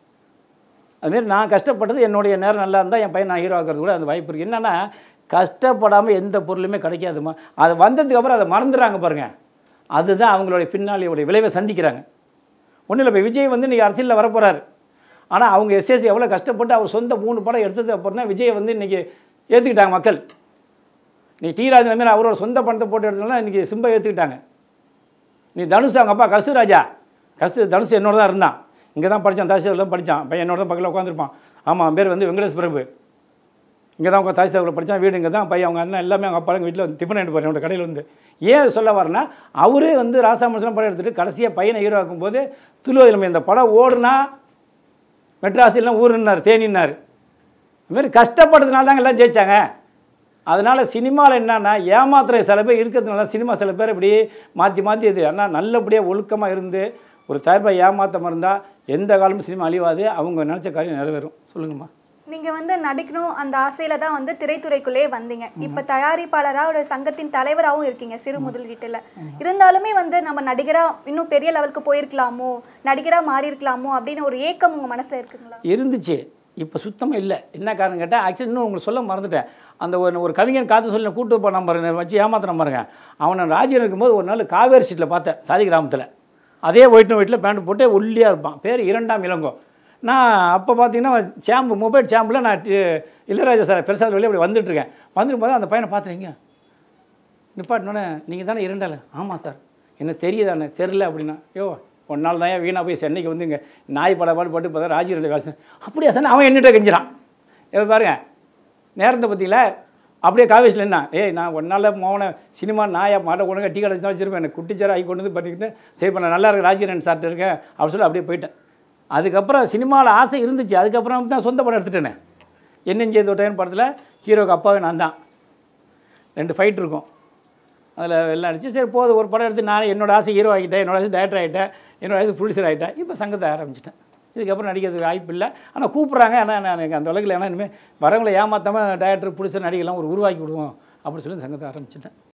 அதுமாரி நான் கஷ்டப்பட்டது என்னுடைய நேரம் நல்லா இருந்தால் என் பையன் நான் ஹீரோ ஆகிறது கூட அந்த வாய்ப்பு இருக்குது என்னென்னா கஷ்டப்படாமல் எந்த பொருளுமே கிடைக்காதுமா அது வந்ததுக்கு அப்புறம் அதை மறந்துடுறாங்க பாருங்கள் அதுதான் அவங்களுடைய பின்னாளியோடைய விளைவை சந்திக்கிறாங்க ஒன்றும் இல்லை இப்போ விஜய் வந்து இன்றைக்கி அரசியலில் வரப்போகிறாரு ஆனால் அவங்க எஸ்எஸ்சி எவ்வளோ கஷ்டப்பட்டு அவர் சொந்த மூணு படம் எடுத்தது அப்புறம் தான் விஜயை வந்து இன்றைக்கி ஏற்றுக்கிட்டாங்க மக்கள் நீ டி ராஜன் மாதிரி அவரோட சொந்த பணத்தை போட்டு எடுத்தனால இன்றைக்கி சிம்பை ஏற்றுக்கிட்டாங்க நீ தனுஷ் அவங்க அப்பா கஸ்தூராஜா கஸ்து தனுஷ் என்னோட தான் இருந்தான் இங்கே தான் படித்தான் தாசிதாவில் படித்தான் பையன் என்னோட தான் பக்கத்தில் உட்காந்துருப்பான் ஆமாம் அவன் பேர் வந்து வெங்கடேஷ் பிரபு இங்கே தான் உட்காந்து தாசிதாவில் படித்தான் வீடு இங்கே தான் பையன் அவங்க அண்ணன் எல்லாமே அவங்க அப்பா வீட்டில் வந்து டிஃபன் எடுத்து என்னோட கடையில் வந்து ஏன் அது சொல்ல வரேன்னா அவரே வந்து ராசாமசனம் படம் எடுத்துகிட்டு கடைசியாக பையனை ஹீரோ ஆக்கும்போது துளுவதில் இந்த படம் ஓடுனா மெட்ராஸிலாம் ஊருன்னார் தேனின்னார் இதுமாரி கஷ்டப்படுறதுனால தாங்க எல்லாம் ஜெயிச்சாங்க அதனால் சினிமாவில் என்னன்னா ஏமாத்துற சில பேர் இருக்கிறதுனால தான் சினிமா சில பேர் இப்படி மாற்றி மாற்றி இது ஆனால் நல்லபடியாக ஒழுக்கமாக இருந்து ஒரு தயாரிப்பாக ஏமாத்தமாக இருந்தால் எந்த காலமும் சினிமா அழிவாது அவங்க நினச்ச காரியம் நிறைவேறும் சொல்லுங்கம்மா நீங்க வந்து நடிக்கணும் அந்த ஆசையில தான் வந்து திரைத்துறைக்குள்ளே வந்தீங்க இப்ப தயாரிப்பாளரா ஒரு சங்கத்தின் தலைவராகவும் இருக்கீங்க சிறு முதலீட்டுல இருந்தாலுமே வந்து நம்ம நடிகரா இன்னும் பெரிய லெவலுக்கு போயிருக்கலாமோ நடிகரா மாறி இருக்கலாமோ அப்படின்னு ஒரு ஏக்கம் உங்க மனசுல இருக்குங்களா இருந்துச்சு இப்போ சுத்தமாக இல்லை என்ன காரணம் கேட்டால் ஆக்சுவலி இன்னும் உங்களுக்கு சொல்ல மறந்துட்டேன் அந்த ஒரு ஒரு கவிஞன் காத்து சொல்லி கூட்டு போன பாருங்க வச்சு ஏமாத்தின பாருங்க அவனை ராஜ்யம் இருக்கும்போது ஒரு நாள் காவேரி ஸ்ட்ரீட்டில் பார்த்தேன் சாதி கிராமத்தில் அதே ஒயிட்டும் வீட்டில் பேண்ட் போட்டு ஒல்லியாக இருப்பான் பேர் இரண்டாம் இளங்கோ நான் அப்போ பார்த்தீங்கன்னா சேம்பு மொபைல் சேம்பில் நான் டி- இளையராஜா சார் பெருசாக வெளியே அப்படி வந்துட்டுருக்கேன் வந்துட்டு போது அந்த பையனை பார்த்துறீங்க நிப்பாட்டினோடனே நீங்கள் தானே இரண்டாள் ஆமாம் சார் என்ன தெரியுதானே தெரில அப்படின்னா யோ ஒரு நாள் தான் வீணாக போய் சென்னைக்கு வந்து இங்கே நாய் பட பாடு போட்டு பார்த்தா ராஜீவ் வேலை செஞ்சேன். அப்படியா சார் அவன் என்னிட்ட கெஞ்சிறான் இப்போ பாருங்க நேரத்தை பார்த்தீங்களா அப்படியே காவேஷில் என்ன ஏய் நான் ஒரு நாள் மோன சினிமா நாயை மாட்டை கொண்டு டீ கடை தான் வச்சிருப்பேன் எனக்கு குட்டிச்சார் ஆகி கொண்டு வந்து பண்ணிக்கிட்டு சரி இப்போ நான் நல்லா இருக்கு ராஜீவன் சார்ட்டு இருக்கேன் அப்படின்னு சொல்லி அப்படியே போயிட்டேன் அதுக்கப்புறம் சினிமாவில் ஆசை இருந்துச்சு அதுக்கப்புறம் தான் சொந்த படம் எடுத்துட்டேனே என்னெஞ்சே தொட்டேன்னு படத்தில் ஹீரோக்கு அப்பாவே நான் தான் ரெண்டு ஃபைட் இருக்கும் அதில் எல்லாம் அடிச்சு சரி போதும் ஒரு படம் எடுத்து நான் என்னோட ஆசை ஹீரோ ஆகிட்டேன் என்னோட ஆசை டேரக்டர் ஆகிட்டேன் என்னோட ஆசை ப்ரொடியூசர் ஆகிட்டேன் இப்போ சங்கத்தை ஆரம்பிச்சிட்டேன் இதுக்கப்புறம் நடிக்கிறதுக்கு வாய்ப்பு இல்லை ஆனால் கூப்பிட்றாங்க ஆனால் நான் எனக்கு அந்த உலகில் ஏன்னா இனிமேல் வரவங்களை ஏமாத்தாமல் டேரக்டர் ப்ரொடியூசர் நடிகர்லாம் ஒரு உருவாக்கி விடுவோம் அப்படின்னு சொல்லி சங்கத்தை ஆரம்பிச்சிட்டேன்